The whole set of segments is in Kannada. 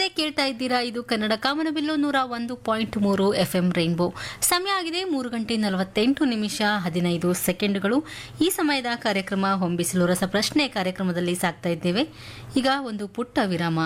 ಕೇಳ್ತಾ ಇದ್ದೀರಾ ಇದು ಕನ್ನಡ ಕಾಮನಬಿಲ್ಲು ನೂರ ಒಂದು ಪಾಯಿಂಟ್ ಮೂರು ಎಫ್ ಎಂ ರೈನ್ಬೋ ಸಮಯ ಆಗಿದೆ ಮೂರು ಗಂಟೆ ನಲವತ್ತೆಂಟು ನಿಮಿಷ ಹದಿನೈದು ಸೆಕೆಂಡ್ಗಳು ಈ ಸಮಯದ ಕಾರ್ಯಕ್ರಮ ಹೊಂಬಿಸಿಲು ರಸಪ್ರಶ್ನೆ ಕಾರ್ಯಕ್ರಮದಲ್ಲಿ ಸಾಕ್ತಾ ಇದ್ದೇವೆ ಈಗ ಒಂದು ಪುಟ್ಟ ವಿರಾಮ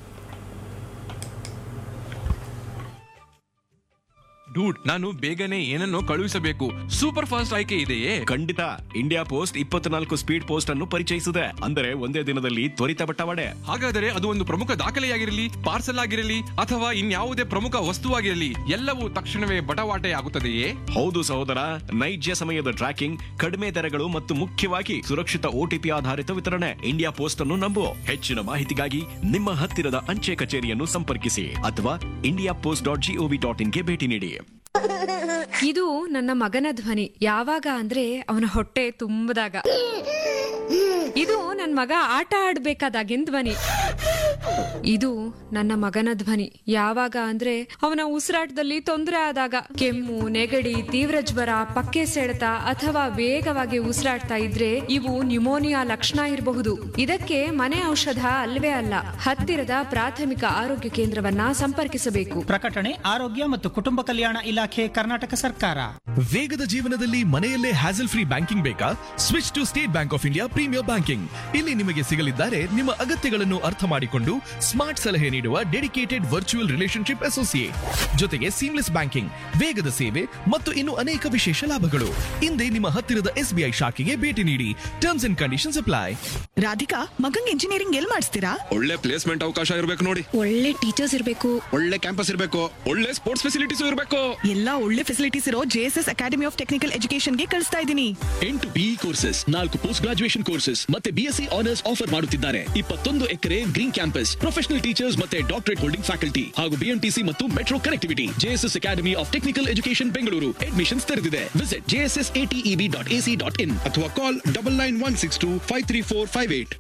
ಡೂಡ್ ನಾನು ಬೇಗನೆ ಏನನ್ನೋ ಕಳುಹಿಸಬೇಕು ಸೂಪರ್ ಫಾಸ್ಟ್ ಆಯ್ಕೆ ಇದೆಯೇ ಖಂಡಿತ ಇಂಡಿಯಾ ಪೋಸ್ಟ್ ಇಪ್ಪತ್ನಾಲ್ಕು ಸ್ಪೀಡ್ ಪೋಸ್ಟ್ ಅನ್ನು ಪರಿಚಯಿಸಿದೆ ಅಂದರೆ ಒಂದೇ ದಿನದಲ್ಲಿ ತ್ವರಿತ ಬಟ್ಟವಾಡೆ ಹಾಗಾದರೆ ಅದು ಒಂದು ಪ್ರಮುಖ ದಾಖಲೆಯಾಗಿರಲಿ ಪಾರ್ಸಲ್ ಆಗಿರಲಿ ಅಥವಾ ಇನ್ಯಾವುದೇ ಪ್ರಮುಖ ವಸ್ತುವಾಗಿರಲಿ ಎಲ್ಲವೂ ತಕ್ಷಣವೇ ಬಟವಾಟೆ ಆಗುತ್ತದೆಯೇ ಹೌದು ಸಹೋದರ ನೈಜ ಸಮಯದ ಟ್ರ್ಯಾಕಿಂಗ್ ಕಡಿಮೆ ದರಗಳು ಮತ್ತು ಮುಖ್ಯವಾಗಿ ಸುರಕ್ಷಿತ ಓಟಿಪಿ ಆಧಾರಿತ ವಿತರಣೆ ಇಂಡಿಯಾ ಪೋಸ್ಟ್ ಅನ್ನು ನಂಬು ಹೆಚ್ಚಿನ ಮಾಹಿತಿಗಾಗಿ ನಿಮ್ಮ ಹತ್ತಿರದ ಅಂಚೆ ಕಚೇರಿಯನ್ನು ಸಂಪರ್ಕಿಸಿ ಅಥವಾ India post dot G O V dot ಇನ್ಗೆ ಭೇಟಿ ನೀಡಿ ಇದು ನನ್ನ ಮಗನ ಧ್ವನಿ ಯಾವಾಗ ಅಂದ್ರೆ ಅವನ ಹೊಟ್ಟೆ ತುಂಬದಾಗ ಇದು ನನ್ನ ಮಗ ಆಟ ಆಡ್ಬೇಕಾದಾಗಿನ ಧ್ವನಿ ಇದು ನನ್ನ ಮಗನ ಧ್ವನಿ ಯಾವಾಗ ಅಂದ್ರೆ ಅವನ ಉಸಿರಾಟದಲ್ಲಿ ತೊಂದರೆ ಆದಾಗ ಕೆಮ್ಮು ನೆಗಡಿ ತೀವ್ರ ಜ್ವರ ಪಕ್ಕೆ ಸೆಳೆತ ಅಥವಾ ವೇಗವಾಗಿ ಉಸಿರಾಡ್ತಾ ಇದ್ರೆ ಇವು ನ್ಯುಮೋನಿಯಾ ಲಕ್ಷಣ ಇರಬಹುದು ಇದಕ್ಕೆ ಮನೆ ಔಷಧ ಅಲ್ವೇ ಅಲ್ಲ ಹತ್ತಿರದ ಪ್ರಾಥಮಿಕ ಆರೋಗ್ಯ ಕೇಂದ್ರವನ್ನ ಸಂಪರ್ಕಿಸಬೇಕು ಪ್ರಕಟಣೆ ಆರೋಗ್ಯ ಮತ್ತು ಕುಟುಂಬ ಕಲ್ಯಾಣ ಇಲಾಖೆ ಕರ್ನಾಟಕ ಸರ್ಕಾರ ವೇಗದ ಜೀವನದಲ್ಲಿ ಮನೆಯಲ್ಲೇ ಹ್ಯಾಸಲ್ ಫ್ರೀ ಬ್ಯಾಂಕಿಂಗ್ ಬೇಕಾ switch to State Bank of India premier banking ಇಲ್ಲಿ ನಿಮಗೆ ಸಿಗಲಿದ್ದಾರೆ ನಿಮ್ಮ ಅಗತ್ಯಗಳನ್ನು ಅರ್ಥ ಮಾಡಿಕೊಂಡು ಸ್ಮಾರ್ಟ್ ಸಲಹೆ ನೀಡುವ ಡೆಡಿಕೇಟೆಡ್ ವರ್ಚುವಲ್ ರಿಲೇಶನ್ಶಿಪ್ ಅಸೋಸಿಯೇಟ್ ಜೊತೆಗೆ ಸೀಮ್ಲೆಸ್ ಬ್ಯಾಂಕಿಂಗ್ ವೇಗದ ಸೇವೆ ಮತ್ತು ಇನ್ನು ಅನೇಕ ವಿಶೇಷ ಲಾಭಗಳು ಹಿಂದೆ ನಿಮ್ಮ ಹತ್ತಿರದ ಎಸ್ಬಿಐ ಶಾಖೆಗೆ ಭೇಟಿ ನೀಡಿ terms and conditions apply Radhika ಮಗಂಗ್ ಇಂಜಿನಿಯರಿಂಗ್ ಎಲ್ ಮಾಡಿಸ್ತೀರಾ ಒಳ್ಳೆ ಪ್ಲೇಸ್ಮೆಂಟ್ ಅವಕಾಶ ಇರಬೇಕು ನೋಡಿ ಒಳ್ಳೆ ಟೀಚರ್ಸ್ ಇರಬೇಕು ಒಳ್ಳೆ ಕ್ಯಾಂಪಸ್ ಇರಬೇಕು ಒಳ್ಳೆ ಸ್ಪೋರ್ಟ್ಸ್ ಫೆಸಿಲಿಟೀಸ್ ಇರಬೇಕು ಎಲ್ಲಾ ಒಳ್ಳೆ ಫೆಸಿಲಿಟೀಸ್ ಇರೋ ಜೆಎಸ್ಎಸ್ ಅಕಾಡೆಮಿ ಆಫ್ ಟೆಕ್ನಿಕಲ್ ಎಜುಕೇಶನ್ಗೆ ಕಳಿಸ್ತಾ ಇದ್ದೀನಿ ಎಂಟು ಬಿಇ ಕೋರ್ಸಸ್ ನಾಲ್ಕು ಪೋಸ್ಟ್ ಗ್ರಾಜುಯೇಷನ್ ಕೋರ್ಸಸ್ ಮತ್ತೆ ಬಿಎಸ್ಸಿ ಆನರ್ಸ್ ಆಫರ್ ಮಾಡುತ್ತಿದ್ದಾರೆ ಇಪ್ಪತ್ತೊಂದು acre green campus professional teachers ಮತ್ತೆ ಡಾಕ್ಟರೇಟ್ ಹೋಲ್ಡಿಂಗ್ ಫ್ಯಾಕಲ್ಟಿ ಹಾಗೂ ಬಿಎಂಟಿಸಿ ಮತ್ತು metro connectivity JSS academy of technical education Bengaluru admissions ತೆರೆದಿದೆ visit JSS ATEB dot AC dot in ಅಥವಾ call double nine one six two five three four five eight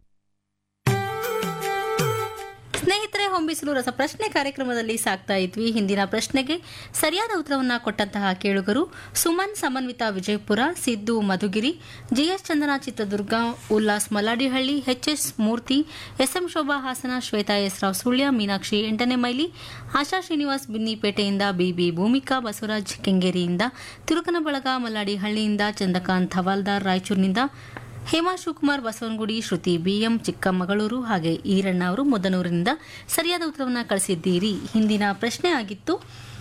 ಸ್ನೇಹಿತರೆ ಹೊಂಬಿಸಲು ರಸಪ್ರಶ್ನೆ ಕಾರ್ಯಕ್ರಮದಲ್ಲಿ ಸಾಕ್ತಾ ಇದ್ವಿ ಹಿಂದಿನ ಪ್ರಶ್ನೆಗೆ ಸರಿಯಾದ ಉತ್ತರವನ್ನ ಕೊಟ್ಟಂತಹ ಕೇಳುಗರು Suman Samanvitha Vijayapura Siddu Madhugiri GS Chandana Chitradurga Ullas Malladihalli HS Murthy SM Shobha Hassan Shweta S Rao Sullia Meenakshi ಎಂಟನೇ ಮೈಲಿ ಆಶಾ ಶ್ರೀನಿವಾಸ್ ಬಿನ್ನಿಪೇಟೆಯಿಂದ ಬಿಬಿ ಭೂಮಿಕಾ ಬಸವರಾಜ್ ಕೆಂಗೇರಿಯಿಂದ ತಿರುಕನಬಳಗ ಮಲ್ಲಾಡಿಹಳ್ಳಿಯಿಂದ ಚಂದ್ರಕಾಂತ್ ಹವಾಲ್ದಾರ್ ರಾಯಚೂರಿನಿಂದ ಹೇಮಾ ಶಿವಕುಮಾರ್ ಬಸವನಗುಡಿ ಶ್ರುತಿ ಬಿಎಂ ಚಿಕ್ಕಮಗಳೂರು ಹಾಗೆ ಈರಣ್ಣ ಅವರು ಮುದನೂರಿನಿಂದ ಸರಿಯಾದ ಉತ್ತರವನ್ನು ಕಳಿಸಿದ್ದೀರಿ ಹಿಂದಿನ ಪ್ರಶ್ನೆ ಆಗಿತ್ತು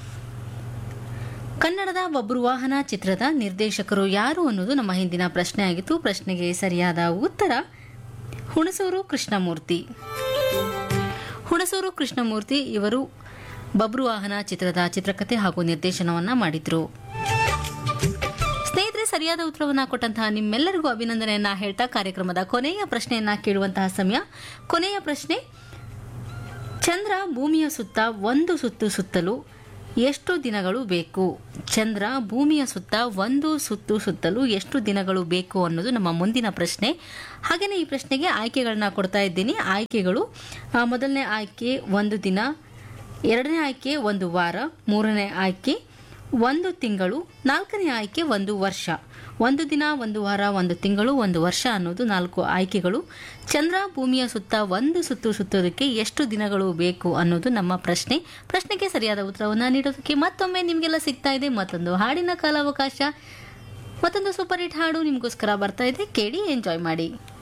ಕನ್ನಡದ ಒಬ್ಬರು ವಾಹನ ಚಿತ್ರದ ನಿರ್ದೇಶಕರು ಯಾರು ಅನ್ನೋದು ನಮ್ಮ ಹಿಂದಿನ ಪ್ರಶ್ನೆ ಆಗಿತ್ತು ಪ್ರಶ್ನೆಗೆ ಸರಿಯಾದ ಉತ್ತರ ಹುಣಸೂರು ಕೃಷ್ಣಮೂರ್ತಿ ಹುಣಸೂರು ಕೃಷ್ಣಮೂರ್ತಿ ಇವರು ಬಬ್ರು ವಾಹನ ಚಿತ್ರದ ಚಿತ್ರಕಥೆ ಹಾಗೂ ನಿರ್ದೇಶನವನ್ನ ಮಾಡಿದ್ರು ಸ್ನೇಹಿತರೆ ಸರಿಯಾದ ಉತ್ತರವನ್ನ ಕೊಟ್ಟಂತಹ ನಿಮ್ಮೆಲ್ಲರಿಗೂ ಅಭಿನಂದನೆಯನ್ನ ಹೇಳ್ತಾ ಕಾರ್ಯಕ್ರಮದ ಕೊನೆಯ ಪ್ರಶ್ನೆಯನ್ನ ಕೇಳುವಂತಹ ಸಮಯ ಕೊನೆಯ ಪ್ರಶ್ನೆ ಚಂದ್ರ ಭೂಮಿಯ ಸುತ್ತ ಒಂದು ಸುತ್ತು ಸುತ್ತಲು ಎಷ್ಟು ದಿನಗಳು ಬೇಕು ಚಂದ್ರ ಭೂಮಿಯ ಸುತ್ತ ಒಂದು ಸುತ್ತು ಸುತ್ತಲು ಎಷ್ಟು ದಿನಗಳು ಬೇಕು ಅನ್ನೋದು ನಮ್ಮ ಮುಂದಿನ ಪ್ರಶ್ನೆ ಹಾಗೆಯೇ ಈ ಪ್ರಶ್ನೆಗೆ ಆಯ್ಕೆಗಳನ್ನ ಕೊಡ್ತಾ ಇದ್ದೀನಿ ಆಯ್ಕೆಗಳು ಆ, ಮೊದಲನೇ ಆಯ್ಕೆ ಒಂದು ದಿನ ಎರಡನೇ ಆಯ್ಕೆ ಒಂದು ವಾರ ಮೂರನೇ ಆಯ್ಕೆ ಒಂದು ತಿಂಗಳು ನಾಲ್ಕನೇ ಆಯ್ಕೆ ಒಂದು ವರ್ಷ ಒಂದು ದಿನ ಒಂದು ವಾರ ಒಂದು ತಿಂಗಳು ಒಂದು ವರ್ಷ ಅನ್ನೋದು ನಾಲ್ಕು ಆಯ್ಕೆಗಳು ಚಂದ್ರ ಭೂಮಿಯ ಸುತ್ತ ಒಂದು ಸುತ್ತು ಸುತ್ತೋದಕ್ಕೆ ಎಷ್ಟು ದಿನಗಳು ಬೇಕು ಅನ್ನೋದು ನಮ್ಮ ಪ್ರಶ್ನೆ ಪ್ರಶ್ನೆಗೆ ಸರಿಯಾದ ಉತ್ತರವನ್ನು ನೀಡೋದಕ್ಕೆ ಮತ್ತೊಮ್ಮೆ ನಿಮಗೆಲ್ಲ ಸಿಗ್ತಾ ಇದೆ ಮತ್ತೊಂದು ಹಾಡಿನ ಕಾಲಾವಕಾಶ ಮತ್ತೊಂದು ಸೂಪರ್ ಹಿಟ್ ಹಾಡು ನಿಮಗೋಸ್ಕರ ಬರ್ತಾ ಇದೆ ಕೇಳಿ ಎಂಜಾಯ್ ಮಾಡಿ